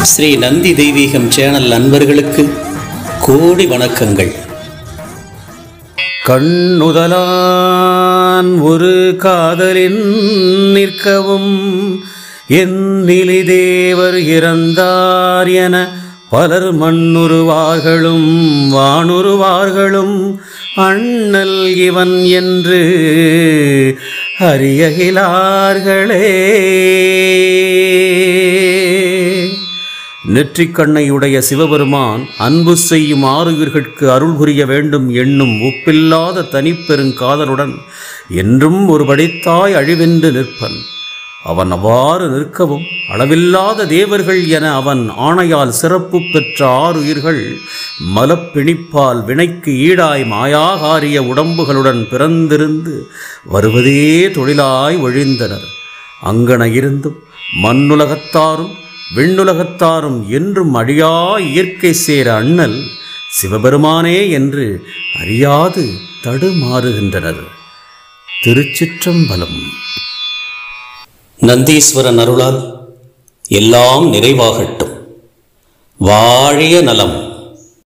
ஸ்ரீ நந்தி தெய்வீகம் சேனல் நண்பர்களுக்கு கோடி வணக்கங்கள் கண்ணுதலான் ஒரு காதலின் நிற்கவும் என் நிலை தேவர் இறந்தார் என பலர் மண்ணுருவார்களும் வானுருவார்களும் அண்ணல் இவன் என்று அறியகிலார்களே நெற்றிக்கண்ணையுடைய சிவபெருமான் அன்பு செய்யும் ஆறுயிர்கட்கு அருள் புரிய வேண்டும் என்னும் ஒப்பில்லாத தனிப்பெருங்காதலுடன் என்றும் ஒரு படித்தாய் அழிவென்று நிற்பன் அவன் அவ்வாறு நிற்கவும் அளவில்லாத தேவர்கள் என அவன் ஆணையால் சிறப்பு பெற்ற ஆறுயிர்கள் மலப்பிணிப்பால் வினைக்கு ஈடாய் மாயாகாரிய உடம்புகளுடன் பிறந்திருந்து வருவதே தொழிலாய் ஒழிந்தனர் அங்கன இருந்தும் மண்ணுலகத்தாரும் விண்ணுலகத்தாரும் என்றும் அழியா இயற்கை சேர அண்ணல் சிவபெருமானே என்று அறியாது தடுமாறுகின்றனர் திருச்சிற்றம்பலம் நந்தீஸ்வரன் அருளால் எல்லாம் நிறைவாகட்டும் வாழிய நலம்